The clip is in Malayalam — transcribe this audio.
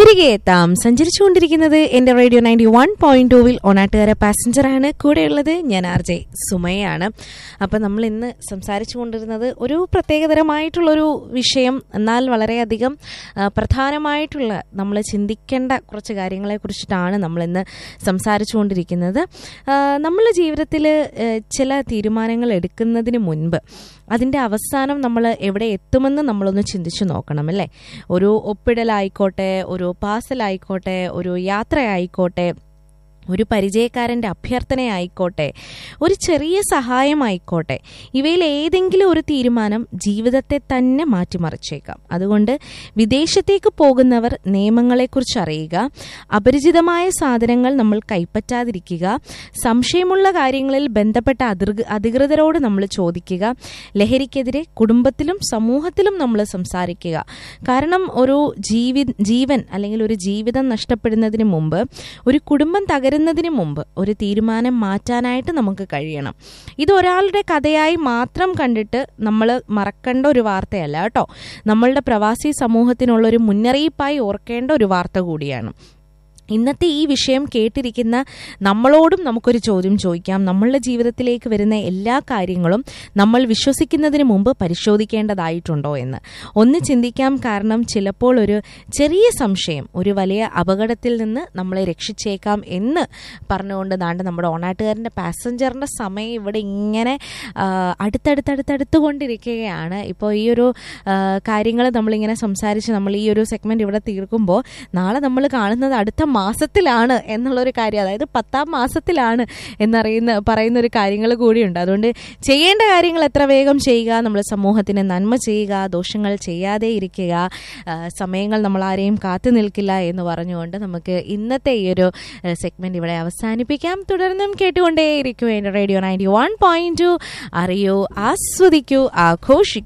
തിരികെ എത്താം സഞ്ചരിച്ചുകൊണ്ടിരിക്കുന്നത് എന്റെ റേഡിയോ നയൻറ്റി വൺ പോയിന്റ് ടൂവിൽ ഒനാട്ടുകാര പാസഞ്ചറാണ് കൂടെയുള്ളത് ഞാൻ ആർ ജെ സുമയാണ് അപ്പം നമ്മൾ ഇന്ന് സംസാരിച്ചു കൊണ്ടിരുന്നത് ഒരു പ്രത്യേകതരമായിട്ടുള്ളൊരു വിഷയം എന്നാൽ വളരെയധികം ആ, പ്രധാനമായിട്ടുള്ള നമ്മൾ ചിന്തിക്കേണ്ട കുറച്ച് കാര്യങ്ങളെ കുറിച്ചിട്ടാണ് നമ്മളിന്ന് സംസാരിച്ചു കൊണ്ടിരിക്കുന്നത് നമ്മൾ ജീവിതത്തിൽ ചില തീരുമാനങ്ങൾ എടുക്കുന്നതിന് മുൻപ് അതിൻ്റെ അവസാനം നമ്മൾ എവിടെ എത്തുമെന്ന് നമ്മളൊന്ന് ചിന്തിച്ചു നോക്കണം അല്ലേ ഒരു ഒപ്പിടലായിക്കോട്ടെ ഒരു പാസലായിക്കോട്ടെ ഒരു യാത്രയായിക്കോട്ടെ ഒരു പരിചയക്കാരൻ്റെ അഭ്യർത്ഥനയായിക്കോട്ടെ ഒരു ചെറിയ സഹായമായിക്കോട്ടെ ഇവയിൽ ഏതെങ്കിലും ഒരു തീരുമാനം ജീവിതത്തെ തന്നെ മാറ്റിമറിച്ചേക്കാം അതുകൊണ്ട് വിദേശത്തേക്ക് പോകുന്നവർ നിയമങ്ങളെക്കുറിച്ച് അറിയുക അപരിചിതമായ സാധനങ്ങൾ നമ്മൾ കൈപ്പറ്റാതിരിക്കുക സംശയമുള്ള കാര്യങ്ങളിൽ ബന്ധപ്പെട്ട അതിർഗ- അധികൃതരോട് നമ്മൾ ചോദിക്കുക ലഹരിക്കെതിരെ കുടുംബത്തിലും സമൂഹത്തിലും നമ്മൾ സംസാരിക്കുക കാരണം ഒരു ജീവി ജീവൻ അല്ലെങ്കിൽ ഒരു ജീവിതം നഷ്ടപ്പെടുന്നതിന് മുമ്പ് ഒരു കുടുംബം തകരുന്നതിന് മുമ്പ് ഒരു തീരുമാനം മാറ്റാനായിട്ട് നമുക്ക് കഴിയണം ഇത് ഒരാളുടെ കഥയായി മാത്രം കണ്ടിട്ട് നമ്മൾ മറക്കേണ്ട ഒരു വാർത്തയല്ല കേട്ടോ നമ്മളുടെ പ്രവാസി സമൂഹത്തിനുള്ള ഒരു മുന്നറിയിപ്പായി ഓർക്കേണ്ട ഒരു വാർത്ത കൂടിയാണ് ഇന്നത്തെ ഈ വിഷയം കേട്ടിരിക്കുന്ന നമ്മളോടും നമുക്കൊരു ചോദ്യം ചോദിക്കാം നമ്മളുടെ ജീവിതത്തിലേക്ക് വരുന്ന എല്ലാ കാര്യങ്ങളും നമ്മൾ വിശ്വസിക്കുന്നതിന് മുമ്പ് പരിശോധിക്കേണ്ടതായിട്ടുണ്ടോ എന്ന് ഒന്ന് ചിന്തിക്കാം കാരണം ചിലപ്പോൾ ഒരു ചെറിയ സംശയം ഒരു വലിയ അപകടത്തിൽ നിന്ന് നമ്മളെ രക്ഷിച്ചേക്കാം എന്ന് പറഞ്ഞുകൊണ്ട് നാണ്ട് നമ്മുടെ ഓണാട്ടുകാരൻ്റെ പാസഞ്ചറിൻ്റെ സമയം ഇവിടെ ഇങ്ങനെ ആ, അടുത്തടുത്തടുത്തടുത്ത് കൊണ്ടിരിക്കുകയാണ് ഇപ്പോൾ ഈ ഒരു കാര്യങ്ങൾ നമ്മളിങ്ങനെ സംസാരിച്ച് നമ്മൾ ഈ ഒരു സെഗ്മെന്റ് ഇവിടെ തീർക്കുമ്പോൾ നാളെ നമ്മൾ കാണുന്നത് അടുത്ത മാസത്തിലാണ് എന്നുള്ളൊരു കാര്യം അതായത് പത്താം മാസത്തിലാണ് എന്നറിയുന്ന പറയുന്ന ഒരു കാര്യങ്ങൾ കൂടിയുണ്ട് അതുകൊണ്ട് ചെയ്യേണ്ട കാര്യങ്ങൾ എത്ര വേഗം ചെയ്യുക നമ്മൾ സമൂഹത്തിന് നന്മ ചെയ്യുക ദോഷങ്ങൾ ചെയ്യാതെ ഇരിക്കുക ആ, സമയങ്ങൾ നമ്മൾ ആരെയും കാത്തു നിൽക്കില്ല എന്ന് പറഞ്ഞുകൊണ്ട് നമുക്ക് ഇന്നത്തെ ഈ ഒരു സെഗ്മെന്റ് ഇവിടെ അവസാനിപ്പിക്കാം തുടർന്നും കേട്ടുകൊണ്ടേയിരിക്കും എൻ്റെ radio ninety one point two അറിയൂ ആസ്വദിക്കൂ ആഘോഷിക്കൂ